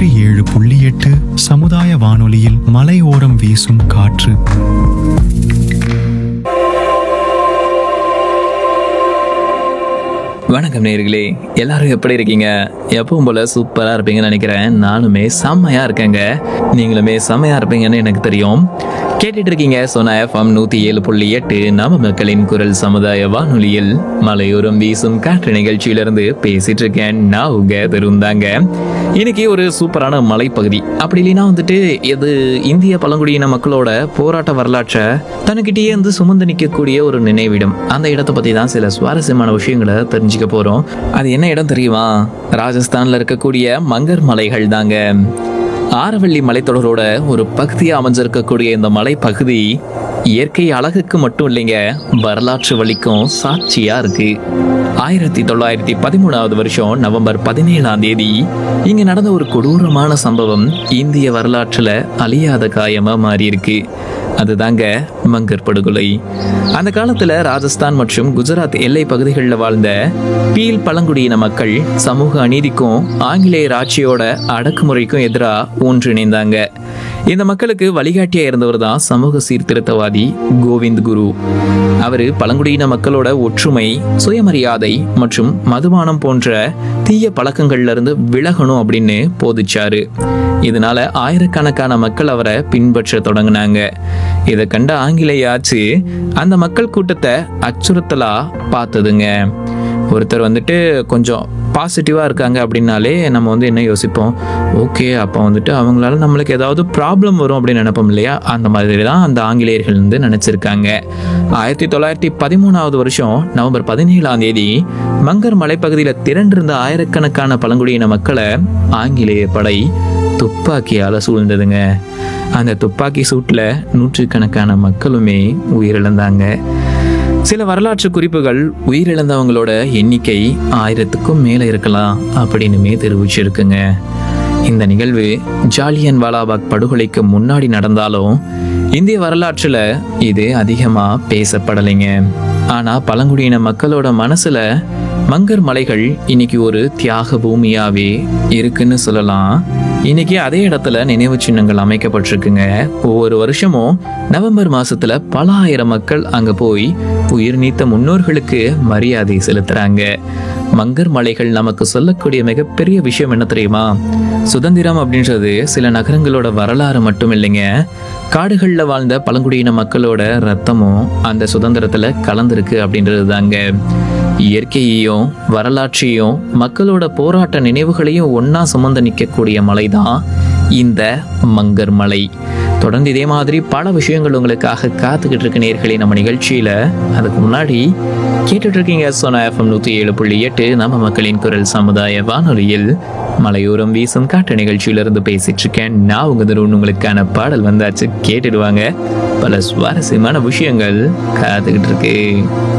நூற்றி ஏழு புள்ளி எட்டு சமுதாய வானொலியில் மலையோரம் வீசும் காற்று வணக்கம் நேயர்களே எல்லாரும் எப்படி இருக்கீங்க எப்பவும் போல சூப்பரா இருப்பீங்கன்னு நினைக்கிறேன் நானுமே செம்மையா இருக்கேங்க நீங்களுமே செம்மையா இருப்பீங்கன்னு எனக்கு தெரியும் கேட்டுட்டு இருக்கீங்க சோனா எஃப்எம் நூத்தி ஏழு புள்ளி எட்டு நம மக்களின் குரல் சமுதாய வானொலியில் மலையோரம் வீசும் காற்று நிகழ்ச்சியிலிருந்து பேசிட்டு இருக்கேன் நான் உங்க திருந்தாங்க இன்னைக்கு ஒரு சூப்பரான மலைப்பகுதி அப்படி இல்லைன்னா வந்துட்டு இது இந்திய பழங்குடியின மக்களோட போராட்ட வரலாற்றை தனக்கிட்டேயே வந்து சுமந்து நிற்கக்கூடிய ஒரு நினைவிடம் அந்த இடத்தை பத்தி தான் சில சுவாரஸ்யமான விஷயங்களை தெரிஞ்சுக்க போறோம் அது என்ன இடம் தெரியுமா ராஜஸ்தான்ல இருக்கக்கூடிய மங்கர் மலைகள் தாங்க ஆரவள்ளி மலைத்தொடரோட ஒரு பகுதியா அமைஞ்சிருக்கக்கூடிய இந்த மலைப்பகுதி இயற்கை அழகுக்கு மட்டும் இல்லைங்க வரலாற்று வழிக்கும் சாட்சியா இருக்கு ஆயிரத்தி தொள்ளாயிரத்தி பதிமூணாவது வருஷம் நவம்பர் பதினேழாம் தேதி இங்க நடந்த ஒரு கொடூரமான சம்பவம் இந்திய வரலாற்றுல அழியாத காயமா மாறி இருக்கு அதுதாங்க மங்கர் படுகொலை அந்த காலத்துல ராஜஸ்தான் மற்றும் குஜராத் எல்லை பகுதிகளில் வாழ்ந்த பீல் பழங்குடியின மக்கள் சமூக அநீதிக்கும் ஆங்கிலேயர் ஆட்சியோட அடக்குமுறைக்கும் எதிராக ஒன்றிணைந்தாங்க இந்த மக்களுக்கு வழிகாட்டியா இருந்தவர் தான் சமூக சீர்திருத்தவாதி கோவிந்த் குரு அவரு பழங்குடியின மக்களோட ஒற்றுமை சுயமரியாதை மற்றும் மதுபானம் போன்ற தீய பழக்கங்கள்ல இருந்து விலகணும் அப்படின்னு போதிச்சாரு இதனால ஆயிரக்கணக்கான மக்கள் அவரை பின்பற்ற தொடங்கினாங்க இதை கண்ட ஆங்கிலேய ஆட்சி அந்த மக்கள் கூட்டத்தை அச்சுறுத்தலா பார்த்ததுங்க ஒருத்தர் வந்துட்டு கொஞ்சம் பாசிட்டிவாக இருக்காங்க அப்படின்னாலே நம்ம வந்து என்ன யோசிப்போம் ஓகே அப்போ வந்துட்டு அவங்களால நம்மளுக்கு ஏதாவது ப்ராப்ளம் வரும் அப்படின்னு நினைப்போம் இல்லையா அந்த மாதிரி தான் அந்த ஆங்கிலேயர்கள் வந்து நினச்சிருக்காங்க ஆயிரத்தி தொள்ளாயிரத்தி பதிமூணாவது வருஷம் நவம்பர் பதினேழாம் தேதி மங்கர் மலைப்பகுதியில் திரண்டிருந்த ஆயிரக்கணக்கான பழங்குடியின மக்களை ஆங்கிலேய படை துப்பாக்கியால் சூழ்ந்ததுங்க அந்த துப்பாக்கி சூட்டில் நூற்றுக்கணக்கான மக்களுமே உயிரிழந்தாங்க சில வரலாற்று குறிப்புகள் உயிரிழந்தவங்களோட எண்ணிக்கை ஆயிரத்துக்கும் மேலே இருக்கலாம் அப்படின்னுமே தெரிவிச்சிருக்குங்க இந்த நிகழ்வு ஜாலியன் வாலாபாக் படுகொலைக்கு முன்னாடி நடந்தாலும் இந்திய வரலாற்றுல இது அதிகமா பேசப்படலைங்க ஆனா பழங்குடியின மக்களோட மனசுல மங்கர் மலைகள் இன்னைக்கு ஒரு தியாக பூமியாவே இருக்குன்னு சொல்லலாம் இன்னைக்கு அதே இடத்துல நினைவு சின்னங்கள் அமைக்கப்பட்டிருக்குங்க ஒவ்வொரு வருஷமும் நவம்பர் மாசத்துல பல ஆயிரம் மக்கள் அங்க போய் உயிர் நீத்த முன்னோர்களுக்கு மரியாதை செலுத்துறாங்க மங்கர் மலைகள் நமக்கு சொல்லக்கூடிய மிகப்பெரிய விஷயம் என்ன தெரியுமா சுதந்திரம் அப்படின்றது சில நகரங்களோட வரலாறு மட்டும் இல்லைங்க காடுகளில் வாழ்ந்த பழங்குடியின மக்களோட ரத்தமும் அந்த சுதந்திரத்துல கலந்திருக்கு அப்படின்றது தாங்க இயற்கையையும் வரலாற்றையும் மக்களோட போராட்ட நினைவுகளையும் ஒண்ணா சுமந்து நிற்கக்கூடிய மலை தான் இந்த மங்கர் மலை தொடர்ந்து இதே மாதிரி பல விஷயங்கள் உங்களுக்காக காத்துக்கிட்டு இருக்க நேர்களே நம்ம நிகழ்ச்சியில அதுக்கு முன்னாடி கேட்டுட்டு இருக்கீங்க சோனா எஃப்எம் நூத்தி ஏழு புள்ளி எட்டு நம்ம மக்களின் குரல் சமுதாய வானொலியில் மலையோரம் வீசும் காட்டு நிகழ்ச்சியிலிருந்து பேசிட்டு இருக்கேன் நான் உங்க தருண் உங்களுக்கான பாடல் வந்தாச்சு கேட்டுடுவாங்க பல சுவாரஸ்யமான விஷயங்கள் காத்துக்கிட்டு இருக்கு